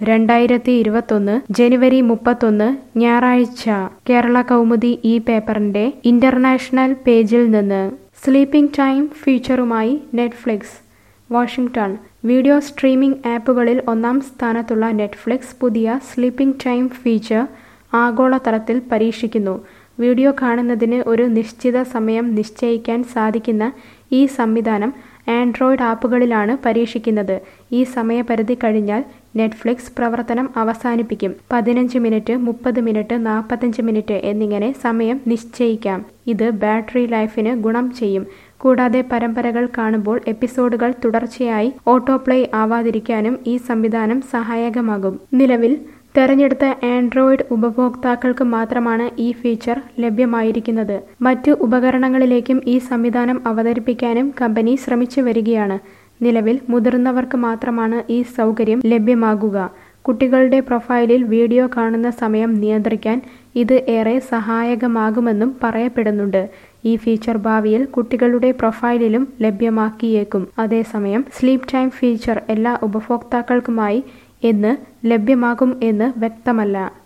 രണ്ടായിരത്തി ഇരുപത്തൊന്ന് ജനുവരി മുപ്പത്തൊന്ന് ഞായറാഴ്ച കേരള കൗമുദി ഈ പേപ്പറിന്റെ ഇന്റർനാഷണൽ പേജിൽ നിന്ന് സ്ലീപ്പിംഗ് ടൈം ഫീച്ചറുമായി നെറ്റ്ഫ്ലിക്സ് വാഷിംഗ്ടൺ വീഡിയോ സ്ട്രീമിംഗ് ആപ്പുകളിൽ ഒന്നാം സ്ഥാനത്തുള്ള നെറ്റ്ഫ്ലിക്സ് പുതിയ സ്ലീപ്പിംഗ് ടൈം ഫീച്ചർ ആഗോളതലത്തിൽ പരീക്ഷിക്കുന്നു വീഡിയോ കാണുന്നതിന് ഒരു നിശ്ചിത സമയം നിശ്ചയിക്കാൻ സാധിക്കുന്ന ഈ സംവിധാനം ആൻഡ്രോയിഡ് ആപ്പുകളിലാണ് പരീക്ഷിക്കുന്നത് ഈ സമയപരിധി കഴിഞ്ഞാൽ നെറ്റ്ഫ്ലിക്സ് പ്രവർത്തനം അവസാനിപ്പിക്കും പതിനഞ്ച് മിനിറ്റ് മുപ്പത് മിനിറ്റ് നാൽപ്പത്തഞ്ച് മിനിറ്റ് എന്നിങ്ങനെ സമയം നിശ്ചയിക്കാം ഇത് ബാറ്ററി ലൈഫിന് ഗുണം ചെയ്യും കൂടാതെ പരമ്പരകൾ കാണുമ്പോൾ എപ്പിസോഡുകൾ തുടർച്ചയായി ഓട്ടോപ്ലേ ആവാതിരിക്കാനും ഈ സംവിധാനം സഹായകമാകും നിലവിൽ തെരഞ്ഞെടുത്ത ആൻഡ്രോയിഡ് ഉപഭോക്താക്കൾക്ക് മാത്രമാണ് ഈ ഫീച്ചർ ലഭ്യമായിരിക്കുന്നത് മറ്റു ഉപകരണങ്ങളിലേക്കും ഈ സംവിധാനം അവതരിപ്പിക്കാനും കമ്പനി ശ്രമിച്ചു വരികയാണ് നിലവിൽ മുതിർന്നവർക്ക് മാത്രമാണ് ഈ സൗകര്യം ലഭ്യമാകുക കുട്ടികളുടെ പ്രൊഫൈലിൽ വീഡിയോ കാണുന്ന സമയം നിയന്ത്രിക്കാൻ ഇത് ഏറെ സഹായകമാകുമെന്നും പറയപ്പെടുന്നുണ്ട് ഈ ഫീച്ചർ ഭാവിയിൽ കുട്ടികളുടെ പ്രൊഫൈലിലും ലഭ്യമാക്കിയേക്കും അതേസമയം സ്ലീപ്പ് ടൈം ഫീച്ചർ എല്ലാ ഉപഭോക്താക്കൾക്കുമായി എന്ന് ലഭ്യമാകും എന്ന് വ്യക്തമല്ല